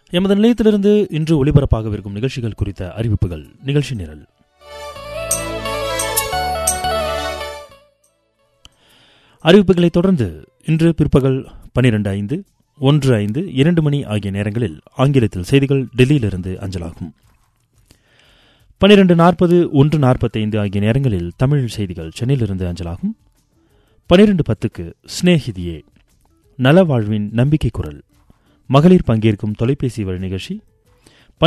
எமது நிலையத்திலிருந்து இன்று ஒலிபரப்பாகவிருக்கும் நிகழ்ச்சிகள் குறித்த அறிவிப்புகள் நிகழ்ச்சி நிரல் அறிவிப்புகளைத் தொடர்ந்து இன்று பிற்பகல் பனிரெண்டு ஐந்து ஒன்று ஐந்து இரண்டு மணி ஆகிய நேரங்களில் ஆங்கிலத்தில் செய்திகள் டெல்லியிலிருந்து அஞ்சலாகும் பனிரெண்டு நாற்பது ஒன்று நாற்பத்தைந்து ஆகிய நேரங்களில் தமிழ் செய்திகள் சென்னையிலிருந்து அஞ்சலாகும் பனிரெண்டு பத்துக்கு ஸ்னேகிதியே நலவாழ்வின் நம்பிக்கை குரல் மகளிர் பங்கேற்கும் தொலைபேசி வழி நிகழ்ச்சி